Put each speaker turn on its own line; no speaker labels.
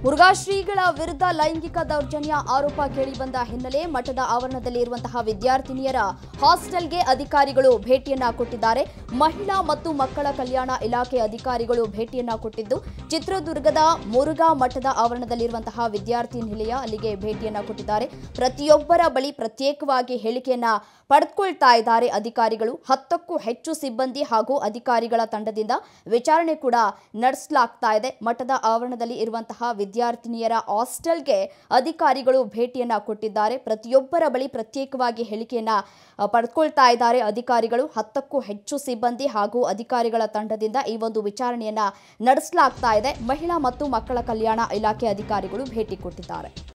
ಮುರುಘಾ ಶ್ರೀಗಳ ವಿರುದ್ಧ ಲೈಂಗಿಕ ದೌರ್ಜನ್ಯ ಆರೋಪ ಕೇಳಿಬಂದ ಹಿನ್ನೆಲೆ ಮಠದ ಆವರಣದಲ್ಲಿ ಇರುವಂತಹ ವಿದ್ಯಾರ್ಥಿನಿಯರ ಹಾಸ್ಟೆಲ್ಗೆ ಅಧಿಕಾರಿಗಳು ಭೇಟಿಯನ್ನ ಕೊಟ್ಟಿದ್ದಾರೆ ಮಹಿಳಾ ಮತ್ತು ಮಕ್ಕಳ ಕಲ್ಯಾಣ ಇಲಾಖೆ ಅಧಿಕಾರಿಗಳು ಭೇಟಿಯನ್ನ ಕೊಟ್ಟಿದ್ದು ಚಿತ್ರದುರ್ಗದ ಮುರುಘಾ ಮಠದ ಆವರಣದಲ್ಲಿರುವಂತಹ ವಿದ್ಯಾರ್ಥಿ ನಿಲಯ ಅಲ್ಲಿಗೆ ಭೇಟಿಯನ್ನ ಕೊಟ್ಟಿದ್ದಾರೆ ಪ್ರತಿಯೊಬ್ಬರ ಬಳಿ ಪ್ರತ್ಯೇಕವಾಗಿ ಹೇಳಿಕೆಯನ್ನ ಪಡೆದುಕೊಳ್ತಾ ಇದ್ದಾರೆ ಅಧಿಕಾರಿಗಳು ಹತ್ತಕ್ಕೂ ಹೆಚ್ಚು ಸಿಬ್ಬಂದಿ ಹಾಗೂ ಅಧಿಕಾರಿಗಳ ತಂಡದಿಂದ ವಿಚಾರಣೆ ಕೂಡ ನಡೆಸಲಾಗ್ತಾ ಇದೆ ಮಠದ ಆವರಣದಲ್ಲಿ ಇರುವಂತಹ ವಿದ್ಯಾರ್ಥಿನಿಯರ ಹಾಸ್ಟೆಲ್ಗೆ ಅಧಿಕಾರಿಗಳು ಭೇಟಿಯನ್ನ ಕೊಟ್ಟಿದ್ದಾರೆ ಪ್ರತಿಯೊಬ್ಬರ ಬಳಿ ಪ್ರತ್ಯೇಕವಾಗಿ ಹೇಳಿಕೆಯನ್ನ ಆ, ಪಡೆದುಕೊಳ್ತಾ ಇದ್ದಾರೆ ಅಧಿಕಾರಿಗಳು ಹತ್ತಕ್ಕೂ ಹೆಚ್ಚು ಸಿಬ್ಬಂದಿ ಹಾಗೂ ಅಧಿಕಾರಿಗಳ ತಂಡದಿಂದ ಈ ಒಂದು ವಿಚಾರಣೆಯನ್ನ ನಡೆಸಲಾಗ್ತಾ ಇದೆ ಮಹಿಳಾ ಮತ್ತು ಮಕ್ಕಳ ಕಲ್ಯಾಣ ಇಲಾಖೆ ಅಧಿಕಾರಿಗಳು ಭೇಟಿ ಕೊಟ್ಟಿದ್ದಾರೆ